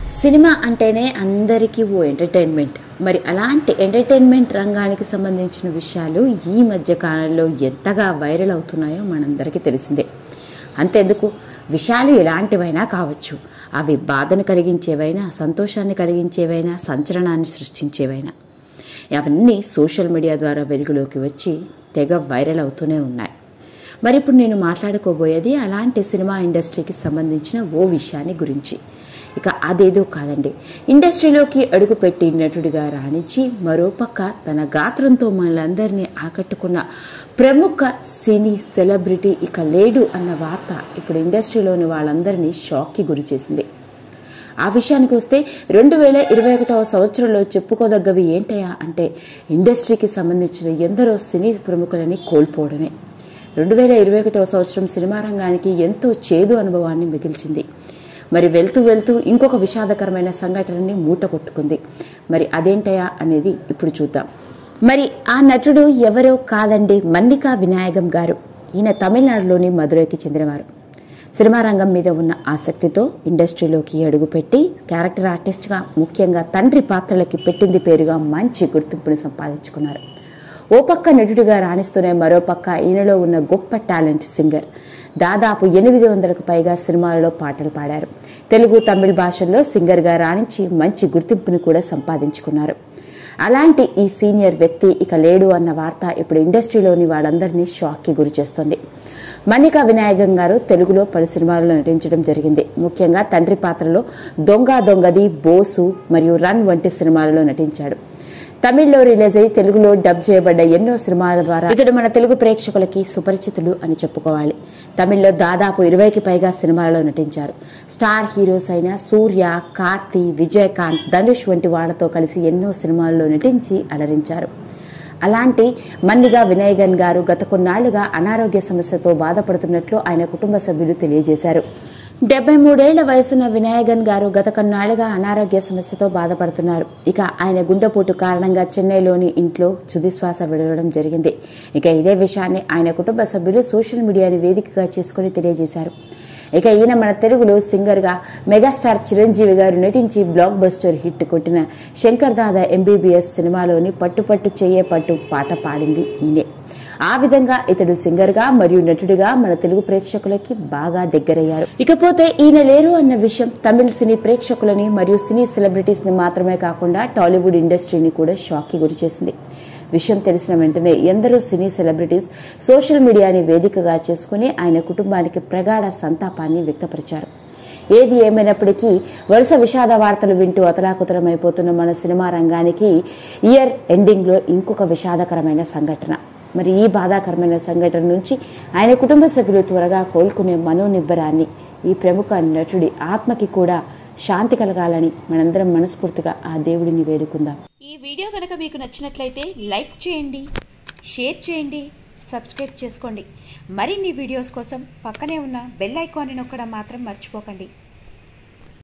cinema అంటేనే అందరికీ ఓ entertainment మరి అలాంటి ఎంటర్టైన్మెంట్ రంగానికి సంబంధించిన విషయాలు ఈ మధ్య కాలంలో ఎంతగా వైరల్ అవుతున్నాయో మనందరికీ తెలిసిందే అంతెందుకు విషయాలు ఎలాంటివైనా కావచ్చు అవి బాధను కలిగించేవైనా సంతోషాన్ని కలిగించేవైనా సంచలనాన్ని సృష్టించేవైనా అవన్నీ సోషల్ మీడియా ద్వారా వెలుగులోకి వచ్చి తెగ వైరల్ అవుతూనే ఉన్నాయి మరి ఇప్పుడు నేను మాట్లాడుకోబోయేది అలాంటి సినిమా ఇండస్ట్రీకి సంబంధించిన ఓ విషయాన్ని గురించి ఇక అదేదో కాదండి ఇండస్ట్రీలోకి అడుగుపెట్టి నటుడిగా రాణించి మరోపక్క తన గాత్రంతో మనలందరినీ ఆకట్టుకున్న ప్రముఖ సినీ సెలబ్రిటీ ఇక లేడు అన్న వార్త ఇప్పుడు ఇండస్ట్రీలోని వాళ్ళందరినీ షాక్కి గురి చేసింది ఆ విషయానికి వస్తే రెండు వేల ఇరవై ఒకటవ సంవత్సరంలో చెప్పుకోదగ్గవి ఏంటయా అంటే ఇండస్ట్రీకి సంబంధించిన ఎందరో సినీ ప్రముఖులని కోల్పోవడమే రెండు వేల ఇరవై ఒకటవ సంవత్సరం సినిమా రంగానికి ఎంతో చేదు అనుభవాన్ని మిగిల్చింది మరి వెళ్తూ వెళ్తూ ఇంకొక విషాదకరమైన సంఘటనని మూట కొట్టుకుంది మరి అదేంటయా అనేది ఇప్పుడు చూద్దాం మరి ఆ నటుడు ఎవరో కాదండి మన్నికా వినాయకం గారు ఈయన తమిళనాడులోని మధురైకి చెందినవారు సినిమా రంగం మీద ఉన్న ఆసక్తితో ఇండస్ట్రీలోకి అడుగుపెట్టి క్యారెక్టర్ ఆర్టిస్ట్గా ముఖ్యంగా తండ్రి పాత్రలకి పెట్టింది పేరుగా మంచి గుర్తింపుని సంపాదించుకున్నారు ఓ పక్క నటుడిగా రాణిస్తూనే మరో పక్క ఈయనలో ఉన్న గొప్ప టాలెంట్ సింగర్ దాదాపు ఎనిమిది వందలకు పైగా సినిమాలలో పాటలు పాడారు తెలుగు తమిళ భాషల్లో సింగర్గా రాణించి మంచి గుర్తింపుని కూడా సంపాదించుకున్నారు అలాంటి ఈ సీనియర్ వ్యక్తి ఇక లేడు అన్న వార్త ఇప్పుడు ఇండస్ట్రీలోని వాళ్ళందరినీ షాక్కి గురి చేస్తుంది మణికా వినాయకం గారు తెలుగులో పలు సినిమాల్లో నటించడం జరిగింది ముఖ్యంగా తండ్రి పాత్రలో దొంగ దొంగది బోసు మరియు రన్ వంటి సినిమాలలో నటించాడు తమిళ్లో రిలీజ్ అయి తెలుగులో డబ్ చేయబడ్డ ఎన్నో సినిమాల ద్వారా ఇతడు మన తెలుగు ప్రేక్షకులకి సుపరిచితుడు అని చెప్పుకోవాలి తమిళ్లో దాదాపు ఇరవైకి పైగా సినిమాలలో నటించారు స్టార్ హీరోస్ అయిన సూర్య కార్తీ విజయకాంత్ ధనుష్ వంటి వాళ్ళతో కలిసి ఎన్నో సినిమాల్లో నటించి అలరించారు అలాంటి మన్నిగా వినయగన్ గారు గత కొన్నాళ్లుగా అనారోగ్య సమస్యతో బాధపడుతున్నట్లు ఆయన కుటుంబ సభ్యులు తెలియజేశారు డెబ్బై మూడేళ్ల వయసున్న వినాయకన్ గారు గత కొన్నాళ్లుగా అనారోగ్య సమస్యతో బాధపడుతున్నారు ఇక ఆయన గుండెపోటు కారణంగా చెన్నైలోని ఇంట్లో తుదిశ్వాస విడవడం జరిగింది ఇక ఇదే విషయాన్ని ఆయన కుటుంబ సభ్యులు సోషల్ మీడియాని వేదికగా చేసుకుని తెలియజేశారు ఇక ఈయన మన తెలుగులో సింగర్గా మెగాస్టార్ చిరంజీవి గారు నటించి బ్లాక్ బస్టర్ హిట్ కొట్టిన శంకర్ దాదా ఎంబీబీఎస్ సినిమాలోని పట్టు పట్టు చెయ్యే పట్టు పాట పాడింది ఈయనే ఆ విధంగా ఇతడు సింగర్గా మరియు నటుడిగా మన తెలుగు ప్రేక్షకులకి బాగా దగ్గరయ్యారు ఇకపోతే ఈయన లేరు అన్న విషయం తమిళ సినీ ప్రేక్షకులని మరియు సినీ సెలబ్రిటీస్ ని మాత్రమే కాకుండా టాలీవుడ్ ఇండస్ట్రీని కూడా షాక్ కి గురి చేసింది విషయం తెలిసిన వెంటనే ఎందరో సినీ సెలబ్రిటీస్ సోషల్ మీడియాని వేదికగా చేసుకుని ఆయన కుటుంబానికి ప్రగాఢ సంతాపాన్ని వ్యక్తపరిచారు ఏది ఏమైనప్పటికీ వరుస విషాద వార్తలు వింటూ అతలాకుతలమైపోతున్న మన సినిమా రంగానికి ఇయర్ ఎండింగ్లో ఇంకొక విషాదకరమైన సంఘటన మరి ఈ బాధాకరమైన సంఘటన నుంచి ఆయన కుటుంబ సభ్యులు త్వరగా కోలుకునే మనోనిబ్బరాన్ని ఈ ప్రముఖ నటుడి ఆత్మకి కూడా శాంతి కలగాలని మనందరం మనస్ఫూర్తిగా ఆ దేవుడిని వేడుకుందాం ఈ వీడియో కనుక మీకు నచ్చినట్లయితే లైక్ చేయండి షేర్ చేయండి సబ్స్క్రైబ్ చేసుకోండి మరిన్ని వీడియోస్ కోసం పక్కనే ఉన్న బెల్ ఐకాన్ని నొక్కడం మాత్రం మర్చిపోకండి